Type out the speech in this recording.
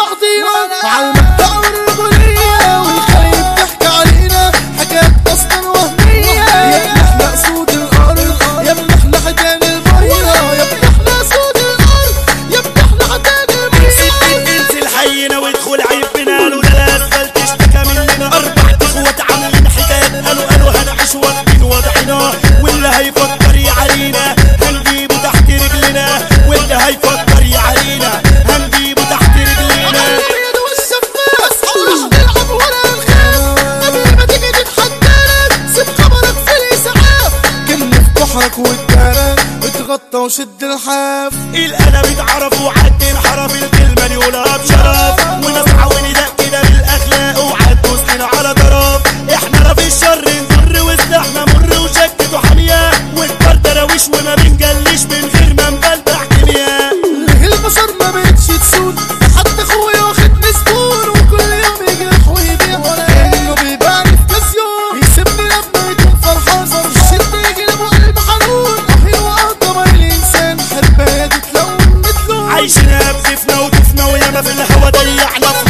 بعضينا على المبدأ والرجولية والخايب تحكي علينا حاجات أصلا وهمية يا ابن احنا سود الأرض يا ابن احنا حيتان المية يا ابن احنا سود الأرض يا ابن احنا حيتان المية انزل حينا وادخل عيبنا له ده الاسفل تشتكى مننا اربع اخوات عاملين حكايات قالوا قالوا هنعيش واخدين وضعنا واللي هيفكر يعارينا هنجيبه تحت رجلنا واللي هيفكر يعارينا هنجيبه تحت رجلنا الأبيض والشفاف راح نلعب ولا نخاف قبل ما تيجي تتحدانا سيب خبرك في الإسعاف كلمة في بحرك والدارة اتغطى وشد الحاف القلم اتعرف وعد انحرف الكلمة نقولها بشرف ونسعى وندق كده بالاخلاق وعد مسلم على طرف احنا رافي الشر نضر وسلاحنا مر وشكته حامية والكار دراويش وما بنجليش من غير ما نبلبع كيمياء ليه البشر ما بقتش تسود حتى اخويا واخد مسكون وكل يوم يجرح ويبيع كانه بيبان في كازيون يسيبني لما يكون فرحان صار الشتا يجلب وقلب حنون وهي وقضى الانسان حرباية تتلون مثله عايشين بكيفنا وضفنا وياما في الهوا ضيعنا